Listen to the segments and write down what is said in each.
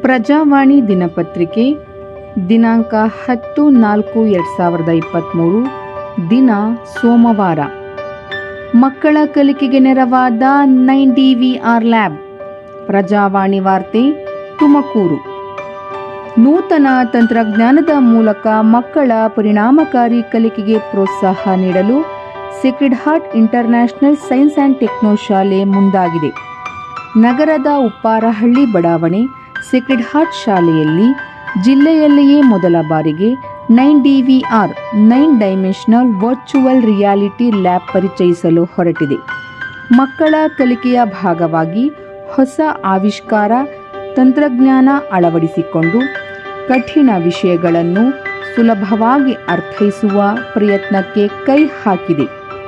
ಪ್ರಜಾವಾಣಿ ದಿನಪತ್ರಿಕೆ ದಿನಾಂಕ ಹತ್ತು ನಾಲ್ಕು ಎರಡು ಸಾವಿರದ ಇಪ್ಪತ್ತ್ಮೂರು ದಿನ ಸೋಮವಾರ ಮಕ್ಕಳ ಕಲಿಕೆಗೆ ನೆರವಾದ nine D V R lab Prajavani ವಾರ್ತೆ ತುಮಕೂರು ನೂತನ ತಂತ್ರಜ್ಞಾನದ ಮೂಲಕ ಮಕ್ಕಳ ಪರಿಣಾಮಕಾರಿ ಕಲಿಕೆಗೆ ಪ್ರೋತ್ಸಾಹ ನೀಡಲು sacred heart international science and techno ಶಾಲೆ ಮುಂದಾಗಿದೆ ನಗರದ ಉಪ್ಪಾರಹಳ್ಳಿ ಬಡಾವಣೆ ಸೀಕ್ರೆಡ್ ಹಾರ್ಟ್ ಶಾಲೆಯಲ್ಲಿ ಜಿಲ್ಲೆಯಲ್ಲಿಯೇ ಮೊದಲ ಬಾರಿಗೆ nine D V R nine dimensional virtual reality lab ಪರಿಚಯಿಸಲು ಹೊರಟಿದೆ ಮಕ್ಕಳ ಕಲಿಕೆಯ ಭಾಗವಾಗಿ ಹೊಸ ಆವಿಷ್ಕಾರ ತಂತ್ರಜ್ಞಾನ ಅಳವಡಿಸಿಕೊಂಡು ಕಠಿಣ ವಿಷಯಗಳನ್ನು ಸುಲಭವಾಗಿ ಅರ್ಥೈಸುವ ಪ್ರಯತ್ನಕ್ಕೆ ಕೈ ಹಾಕಿದೆ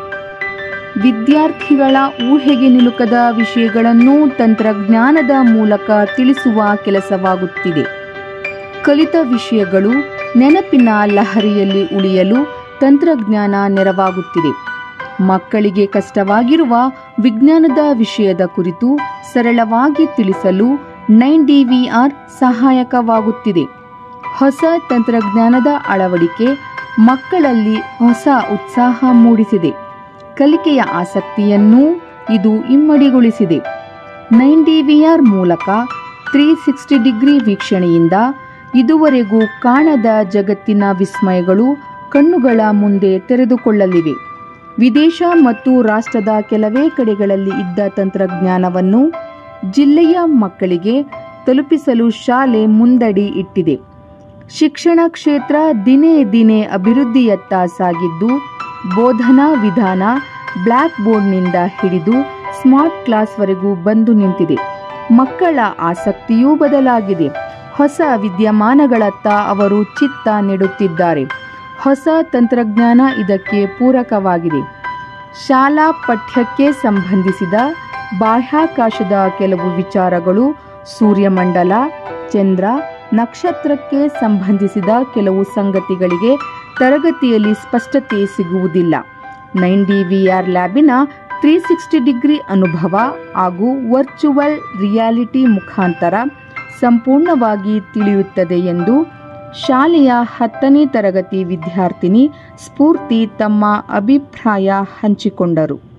ವಿದ್ಯಾರ್ಥಿಗಳ ಊಹೆಗೆ ನಿಲುಕದ ವಿಷಯಗಳನ್ನು ತಂತ್ರಜ್ಞಾನದ ಮೂಲಕ ತಿಳಿಸುವ ಕೆಲಸವಾಗುತ್ತಿದೆ ಕಲಿತ ವಿಷಯಗಳು ನೆನಪಿನ ಲಹರಿಯಲ್ಲಿ ಉಳಿಯಲು ತಂತ್ರಜ್ಞಾನ ನೆರವಾಗುತ್ತಿದೆ ಮಕ್ಕಳಿಗೆ ಕಷ್ಟವಾಗಿರುವ ವಿಜ್ಞಾನದ ವಿಷಯದ ಕುರಿತು ಸರಳವಾಗಿ ತಿಳಿಸಲು ನೈನ್ ಡಿ ವಿ ಆರ್ ಸಹಾಯಕವಾಗುತ್ತಿದೆ ಹೊಸ ತಂತ್ರಜ್ಞಾನದ ಅಳವಡಿಕೆ ಮಕ್ಕಳಲ್ಲಿ ಹೊಸ ಉತ್ಸಾಹ ಮೂಡಿಸಿದೆ ಕಲಿಕೆಯ ಆಸಕ್ತಿಯನ್ನೂ ಇದು ಇಮ್ಮಡಿಗೊಳಿಸಿದೆ ನೈನ್ ಡಿ ವಿ ಆರ್ ಮೂಲಕ ತ್ರೀ ಸಿಕ್ಸ್ಟಿ ಡಿಗ್ರಿ ವೀಕ್ಷಣೆಯಿಂದ ಇದುವರೆಗೂ ಕಾಣದ ಜಗತ್ತಿನ ವಿಸ್ಮಯಗಳು ಕಣ್ಣುಗಳ ಮುಂದೆ ತೆರೆದುಕೊಳ್ಳಲಿವೆ ವಿದೇಶ ಮತ್ತು ರಾಷ್ಟ್ರದ ಕೆಲವೇ ಕಡೆಗಳಲ್ಲಿ ಇದ್ದ ತಂತ್ರಜ್ಞಾನವನ್ನು ಜಿಲ್ಲೆಯ ಮಕ್ಕಳಿಗೆ ತಲುಪಿಸಲು ಶಾಲೆ ಮುಂದಡಿ ಇಟ್ಟಿದೆ ಶಿಕ್ಷಣ ಕ್ಷೇತ್ರ ದಿನೇ ದಿನೇ ಅಭಿವೃದ್ಧಿಯತ್ತ ಸಾಗಿದ್ದು ಬೋಧನಾ ವಿಧಾನ ಬ್ಲ್ಯಾಕ್ ಬೋರ್ಡ್ನಿಂದ ಹಿಡಿದು ಸ್ಮಾರ್ಟ್ ಕ್ಲಾಸ್ವರೆಗೂ ಬಂದು ನಿಂತಿದೆ ಮಕ್ಕಳ ಆಸಕ್ತಿಯೂ ಬದಲಾಗಿದೆ ಹೊಸ ವಿದ್ಯಮಾನಗಳತ್ತ ಅವರು ಚಿತ್ತ ನೆಡುತ್ತಿದ್ದಾರೆ ಹೊಸ ತಂತ್ರಜ್ಞಾನ ಇದಕ್ಕೆ ಪೂರಕವಾಗಿದೆ ಶಾಲಾ ಪಠ್ಯಕ್ಕೆ ಸಂಬಂಧಿಸಿದ ಬಾಹ್ಯಾಕಾಶದ ಕೆಲವು ವಿಚಾರಗಳು ಸೂರ್ಯಮಂಡಲ ಚಂದ್ರ ನಕ್ಷತ್ರಕ್ಕೆ ಸಂಬಂಧಿಸಿದ ಕೆಲವು ಸಂಗತಿಗಳಿಗೆ ತರಗತಿಯಲ್ಲಿ ಸ್ಪಷ್ಟತೆ ಸಿಗುವುದಿಲ್ಲ ನೈನ್ ಡಿ ವಿ ಆರ್ ಲ್ಯಾಬಿನ ತ್ರೀ ಸಿಕ್ಸ್ಟಿ ಡಿಗ್ರಿ ಅನುಭವ ಹಾಗೂ ವರ್ಚುವಲ್ ರಿಯಾಲಿಟಿ ಮುಖಾಂತರ ಸಂಪೂರ್ಣವಾಗಿ ತಿಳಿಯುತ್ತದೆ ಎಂದು ಶಾಲೆಯ ಹತ್ತನೇ ತರಗತಿ ವಿದ್ಯಾರ್ಥಿನಿ ಸ್ಫೂರ್ತಿ ತಮ್ಮ ಅಭಿಪ್ರಾಯ ಹಂಚಿಕೊಂಡರು